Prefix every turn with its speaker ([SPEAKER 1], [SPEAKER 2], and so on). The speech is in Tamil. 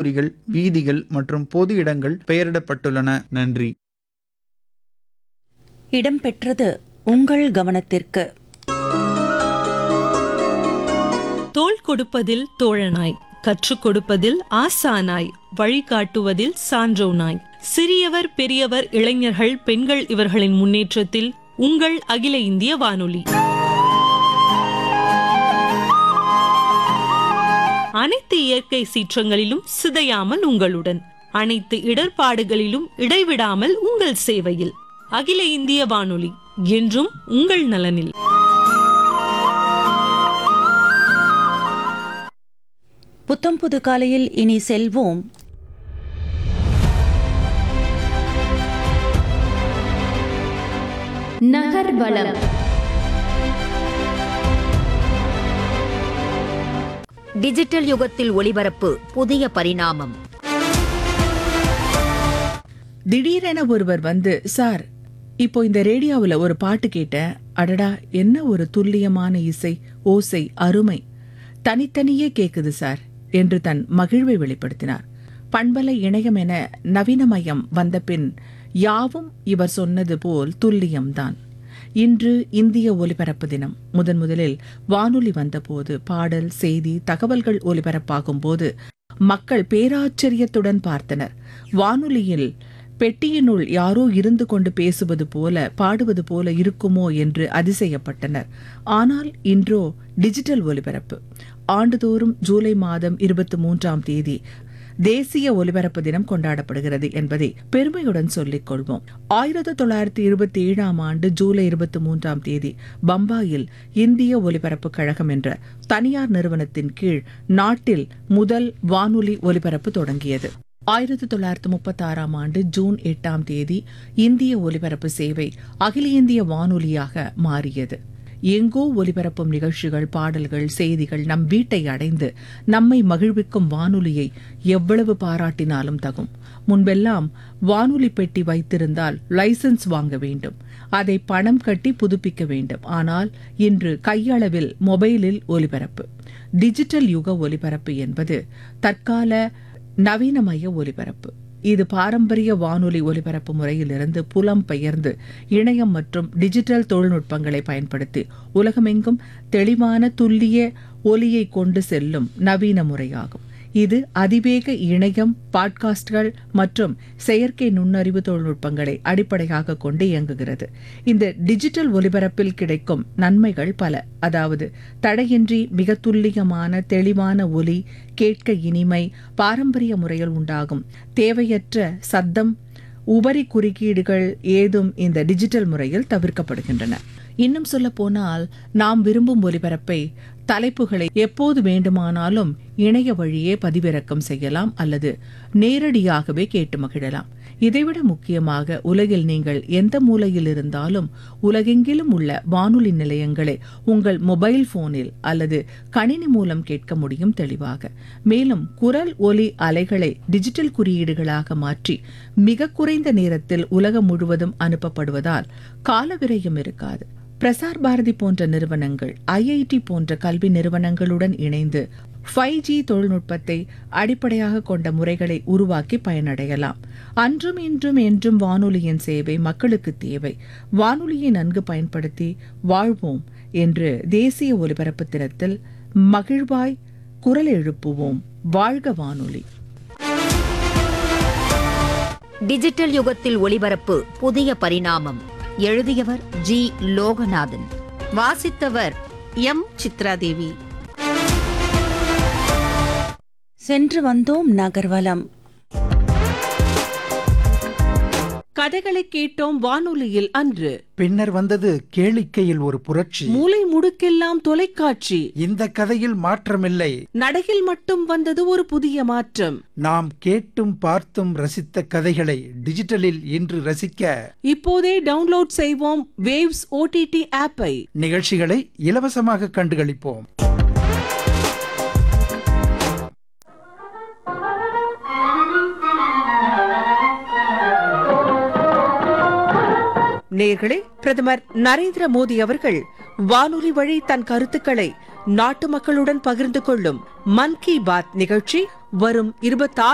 [SPEAKER 1] கல்லூரிகள் வீதிகள் மற்றும் பொது இடங்கள் பெயரிடப்பட்டுள்ளன நன்றி
[SPEAKER 2] இடம்பெற்றது உங்கள் கவனத்திற்கு
[SPEAKER 3] தோள் கொடுப்பதில் தோழனாய் கற்றுக் கொடுப்பதில் ஆசானாய் வழிகாட்டுவதில் சான்றோனாய் சிறியவர் பெரியவர் இளைஞர்கள் பெண்கள் இவர்களின் முன்னேற்றத்தில் உங்கள் அகில இந்திய வானொலி அனைத்து இயற்கை சீற்றங்களிலும் சிதையாமல் உங்களுடன் அனைத்து இடர்பாடுகளிலும் இடைவிடாமல் உங்கள் சேவையில் அகில இந்திய வானொலி என்றும் உங்கள் நலனில்
[SPEAKER 2] புத்தம் புது காலையில் இனி செல்வோம்
[SPEAKER 4] நகர்வலம்
[SPEAKER 5] டிஜிட்டல் யுகத்தில் ஒளிபரப்பு புதிய பரிணாமம்
[SPEAKER 6] திடீரென ஒருவர் வந்து சார் இப்போ இந்த ரேடியோவுல ஒரு பாட்டு கேட்டேன் அடடா என்ன ஒரு துல்லியமான இசை ஓசை அருமை தனித்தனியே கேக்குது சார் என்று தன் மகிழ்வை வெளிப்படுத்தினார் பண்பலை இணையம் என நவீனமயம் வந்த பின் யாவும் இவர் சொன்னது போல் துல்லியம்தான் இன்று இந்திய ஒலிபரப்பு தினம் முதன் முதலில் வானொலி வந்தபோது பாடல் செய்தி தகவல்கள் ஒலிபரப்பாகும் போது மக்கள் பேராச்சரியத்துடன் பார்த்தனர் வானொலியில் பெட்டியினுள் யாரோ இருந்து கொண்டு பேசுவது போல பாடுவது போல இருக்குமோ என்று அதிசயப்பட்டனர் ஆனால் இன்றோ டிஜிட்டல் ஒலிபரப்பு ஆண்டுதோறும் ஜூலை மாதம் இருபத்தி மூன்றாம் தேதி தேசிய ஒலிபரப்பு தினம் கொண்டாடப்படுகிறது என்பதை பெருமையுடன் சொல்லிக் கொள்வோம் ஆயிரத்தி தொள்ளாயிரத்தி இருபத்தி ஏழாம் ஆண்டு ஜூலை இருபத்தி மூன்றாம் தேதி பம்பாயில் இந்திய ஒலிபரப்பு கழகம் என்ற தனியார் நிறுவனத்தின் கீழ் நாட்டில் முதல் வானொலி ஒலிபரப்பு தொடங்கியது ஆயிரத்தி தொள்ளாயிரத்தி முப்பத்தி ஆறாம் ஆண்டு ஜூன் எட்டாம் தேதி இந்திய ஒலிபரப்பு சேவை அகில இந்திய வானொலியாக மாறியது எங்கோ ஒலிபரப்பும் நிகழ்ச்சிகள் பாடல்கள் செய்திகள் நம் வீட்டை அடைந்து நம்மை மகிழ்விக்கும் வானொலியை எவ்வளவு பாராட்டினாலும் தகும் முன்பெல்லாம் வானொலி பெட்டி வைத்திருந்தால் லைசென்ஸ் வாங்க வேண்டும் அதை பணம் கட்டி புதுப்பிக்க வேண்டும் ஆனால் இன்று கையளவில் மொபைலில் ஒலிபரப்பு டிஜிட்டல் யுக ஒலிபரப்பு என்பது தற்கால நவீனமய ஒலிபரப்பு இது பாரம்பரிய வானொலி ஒலிபரப்பு முறையிலிருந்து புலம் பெயர்ந்து இணையம் மற்றும் டிஜிட்டல் தொழில்நுட்பங்களை பயன்படுத்தி உலகமெங்கும் தெளிவான துல்லிய ஒலியை கொண்டு செல்லும் நவீன முறையாகும் இது அதிவேக இணையம் பாட்காஸ்ட்கள் மற்றும் செயற்கை நுண்ணறிவு தொழில்நுட்பங்களை அடிப்படையாக கொண்டு இயங்குகிறது இந்த டிஜிட்டல் ஒலிபரப்பில் கிடைக்கும் நன்மைகள் பல அதாவது தடையின்றி மிக துல்லியமான தெளிவான ஒலி கேட்க இனிமை பாரம்பரிய முறையில் உண்டாகும் தேவையற்ற சத்தம் உபரி குறுக்கீடுகள் ஏதும் இந்த டிஜிட்டல் முறையில் தவிர்க்கப்படுகின்றன இன்னும் சொல்ல போனால் நாம் விரும்பும் ஒலிபரப்பை தலைப்புகளை எப்போது வேண்டுமானாலும் இணைய வழியே பதிவிறக்கம் செய்யலாம் அல்லது நேரடியாகவே கேட்டு மகிழலாம் இதைவிட முக்கியமாக உலகில் நீங்கள் எந்த மூலையில் இருந்தாலும் உலகெங்கிலும் உள்ள வானொலி நிலையங்களை உங்கள் மொபைல் போனில் அல்லது கணினி மூலம் கேட்க முடியும் தெளிவாக மேலும் குரல் ஒலி அலைகளை டிஜிட்டல் குறியீடுகளாக மாற்றி மிக குறைந்த நேரத்தில் உலகம் முழுவதும் அனுப்பப்படுவதால் காலவிரயம் இருக்காது பிரசார் பாரதி போன்ற நிறுவனங்கள் ஐஐடி போன்ற கல்வி நிறுவனங்களுடன் இணைந்து ஃபைவ் ஜி தொழில்நுட்பத்தை அடிப்படையாக கொண்ட முறைகளை உருவாக்கி பயனடையலாம் அன்றும் இன்றும் என்றும் வானொலியின் சேவை மக்களுக்கு தேவை வானொலியை நன்கு பயன்படுத்தி வாழ்வோம் என்று தேசிய ஒலிபரப்பு தினத்தில் மகிழ்வாய் குரல் எழுப்புவோம் வாழ்க வானொலி
[SPEAKER 5] டிஜிட்டல் யுகத்தில் ஒளிபரப்பு புதிய பரிணாமம் எழுதியவர் ஜி லோகநாதன் வாசித்தவர் எம் சித்ராதேவி
[SPEAKER 2] சென்று வந்தோம் நகர்வலம்
[SPEAKER 7] கதைகளை கேட்டோம் வானொலியில் அன்று
[SPEAKER 8] பின்னர் வந்தது கேளிக்கையில் ஒரு புரட்சி
[SPEAKER 7] மூலை முடுக்கெல்லாம் தொலைக்காட்சி
[SPEAKER 8] இந்த கதையில் மாற்றமில்லை
[SPEAKER 7] நடையில் மட்டும் வந்தது ஒரு புதிய மாற்றம்
[SPEAKER 8] நாம் கேட்டும் பார்த்தும் ரசித்த கதைகளை டிஜிட்டலில் இன்று ரசிக்க
[SPEAKER 7] இப்போதே டவுன்லோட் செய்வோம் வேவ்ஸ் ஓடிடி ஆப்பை
[SPEAKER 8] நிகழ்ச்சிகளை இலவசமாக கண்டுகளிப்போம்
[SPEAKER 7] நேர்களே பிரதமர் நரேந்திர மோடி அவர்கள் வானொலி வழி தன் கருத்துக்களை நாட்டு மக்களுடன் பகிர்ந்து கொள்ளும் மன் கி பாத் நிகழ்ச்சி வரும் இருபத்தி